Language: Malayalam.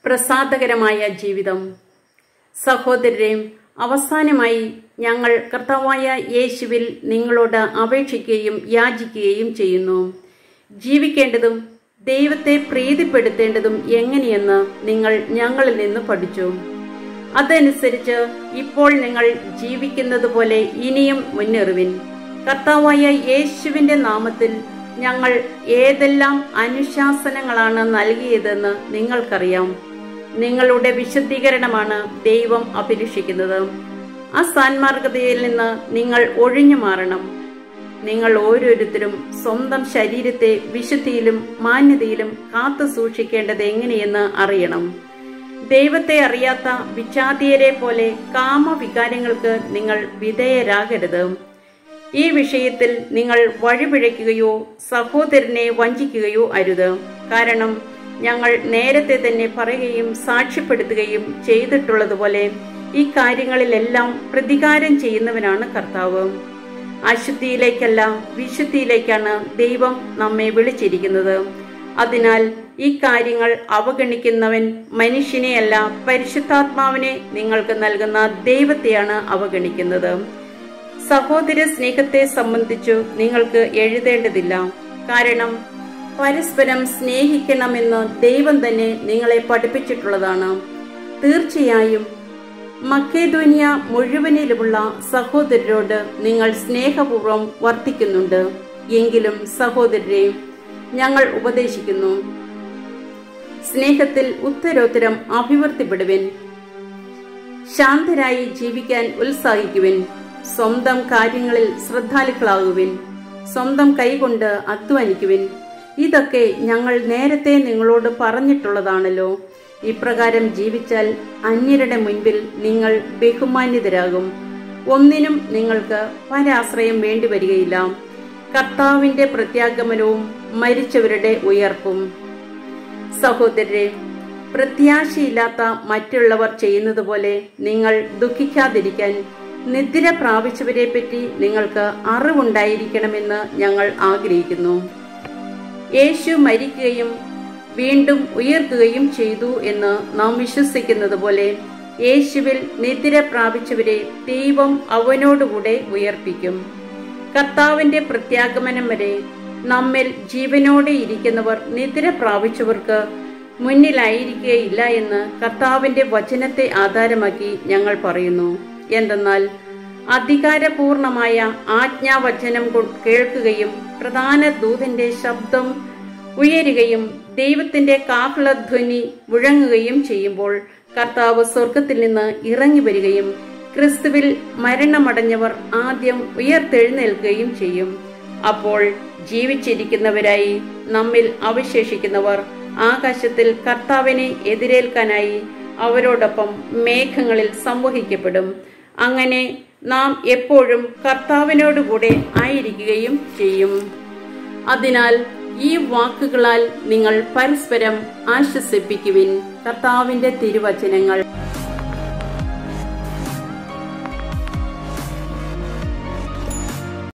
പ്രസാദകരമായ ജീവിതം സഹോദരരെ അവസാനമായി ഞങ്ങൾ കർത്താവായ യേശുവിൽ നിങ്ങളോട് അപേക്ഷിക്കുകയും യാചിക്കുകയും ചെയ്യുന്നു ജീവിക്കേണ്ടതും ദൈവത്തെ പ്രീതിപ്പെടുത്തേണ്ടതും എങ്ങനെയെന്ന് നിങ്ങൾ ഞങ്ങളിൽ നിന്ന് പഠിച്ചു അതനുസരിച്ച് ഇപ്പോൾ നിങ്ങൾ ജീവിക്കുന്നത് പോലെ ഇനിയും മുന്നേറുവിൻ കർത്താവായ യേശുവിന്റെ നാമത്തിൽ ഞങ്ങൾ ഏതെല്ലാം അനുശാസനങ്ങളാണ് നൽകിയതെന്ന് നിങ്ങൾക്കറിയാം നിങ്ങളുടെ വിശുദ്ധീകരണമാണ് ദൈവം അഭിലഷിക്കുന്നത് ആ സാൻമാർഗതയിൽ നിന്ന് നിങ്ങൾ ഒഴിഞ്ഞു മാറണം നിങ്ങൾ ഓരോരുത്തരും സ്വന്തം ശരീരത്തെ വിശുദ്ധിയിലും മാന്യതയിലും കാത്തു സൂക്ഷിക്കേണ്ടത് എങ്ങനെയെന്ന് അറിയണം ദൈവത്തെ അറിയാത്ത വിജാതീയരെ പോലെ കാമവികാരങ്ങൾക്ക് നിങ്ങൾ വിധേയരാകരുത് ഈ വിഷയത്തിൽ നിങ്ങൾ വഴിപിഴയ്ക്കുകയോ സഹോദരനെ വഞ്ചിക്കുകയോ അരുത് കാരണം ഞങ്ങൾ നേരത്തെ തന്നെ പറയുകയും സാക്ഷ്യപ്പെടുത്തുകയും ചെയ്തിട്ടുള്ളതുപോലെ ഈ കാര്യങ്ങളിലെല്ലാം പ്രതികാരം ചെയ്യുന്നവനാണ് കർത്താവ് അശുദ്ധിയിലേക്കല്ല വിശുദ്ധിയിലേക്കാണ് ദൈവം നമ്മെ വിളിച്ചിരിക്കുന്നത് അതിനാൽ ഈ കാര്യങ്ങൾ അവഗണിക്കുന്നവൻ മനുഷ്യനെയല്ല പരിശുദ്ധാത്മാവിനെ നിങ്ങൾക്ക് നൽകുന്ന ദൈവത്തെയാണ് അവഗണിക്കുന്നത് സഹോദര സ്നേഹത്തെ സംബന്ധിച്ചു നിങ്ങൾക്ക് എഴുതേണ്ടതില്ല കാരണം പരസ്പരം സ്നേഹിക്കണമെന്ന് ദൈവം തന്നെ നിങ്ങളെ പഠിപ്പിച്ചിട്ടുള്ളതാണ് തീർച്ചയായും മക്കേദോനിയ മുഴുവനിലുമുള്ള സഹോദരരോട് നിങ്ങൾ സ്നേഹപൂർവ്വം വർത്തിക്കുന്നുണ്ട് എങ്കിലും സഹോദരരെ ഞങ്ങൾ ഉപദേശിക്കുന്നു സ്നേഹത്തിൽ ഉത്തരോത്തരം അഭിവൃദ്ധിപ്പെടുവിൻ ശാന്തരായി ജീവിക്കാൻ ഉത്സാഹിക്കുവിൻ സ്വന്തം കാര്യങ്ങളിൽ ശ്രദ്ധാലുക്കളാകുവിൻ സ്വന്തം കൈകൊണ്ട് അധ്വാനിക്കുവിൻ ഇതൊക്കെ ഞങ്ങൾ നേരത്തെ നിങ്ങളോട് പറഞ്ഞിട്ടുള്ളതാണല്ലോ ഇപ്രകാരം ജീവിച്ചാൽ അന്യരുടെ മുൻപിൽ നിങ്ങൾ ബഹുമാന്യതരാകും ഒന്നിനും നിങ്ങൾക്ക് പരാശ്രയം വേണ്ടിവരികയില്ല കർത്താവിന്റെ പ്രത്യാഗമനവും മരിച്ചവരുടെ ഉയർപ്പും സഹോദരരെ പ്രത്യാശയില്ലാത്ത മറ്റുള്ളവർ ചെയ്യുന്നത് പോലെ നിങ്ങൾ ദുഃഖിക്കാതിരിക്കാൻ നിദ്ര പ്രാപിച്ചവരെ പറ്റി നിങ്ങൾക്ക് അറിവുണ്ടായിരിക്കണമെന്ന് ഞങ്ങൾ ആഗ്രഹിക്കുന്നു യേശു മരിക്കുകയും വീണ്ടും ഉയർക്കുകയും ചെയ്തു എന്ന് നാം വിശ്വസിക്കുന്നത് പോലെ യേശുവിൽ നിദ്ര പ്രാപിച്ചവരെ ദൈവം അവനോടുകൂടെ ഉയർപ്പിക്കും കർത്താവിന്റെ പ്രത്യാഗമനം വരെ നമ്മിൽ ജീവനോടെ ഇരിക്കുന്നവർ നിദ്ര പ്രാപിച്ചവർക്ക് മുന്നിലായിരിക്കുകയില്ല എന്ന് കർത്താവിന്റെ വചനത്തെ ആധാരമാക്കി ഞങ്ങൾ പറയുന്നു എന്തെന്നാൽ അധികാരപൂർണമായ ആജ്ഞാവചനം കേൾക്കുകയും പ്രധാന ദൂതന്റെ ശബ്ദം ഉയരുകയും ദൈവത്തിന്റെ കാഹളധ്വനി മുഴങ്ങുകയും ചെയ്യുമ്പോൾ കർത്താവ് സ്വർഗത്തിൽ നിന്ന് ഇറങ്ങി വരികയും ക്രിസ്തുവിൽ മരണമടഞ്ഞവർ ആദ്യം ഉയർത്തെഴുന്നേൽക്കുകയും ചെയ്യും അപ്പോൾ ജീവിച്ചിരിക്കുന്നവരായി നമ്മിൽ അവശേഷിക്കുന്നവർ ആകാശത്തിൽ കർത്താവിനെ എതിരേൽക്കാനായി അവരോടൊപ്പം മേഘങ്ങളിൽ സംവഹിക്കപ്പെടും അങ്ങനെ നാം എപ്പോഴും കർത്താവിനോടുകൂടെ ആയിരിക്കുകയും ചെയ്യും അതിനാൽ ഈ വാക്കുകളാൽ നിങ്ങൾ പരസ്പരം ആശ്വസിപ്പിക്കുവിൻ കർത്താവിന്റെ തിരുവചനങ്ങൾ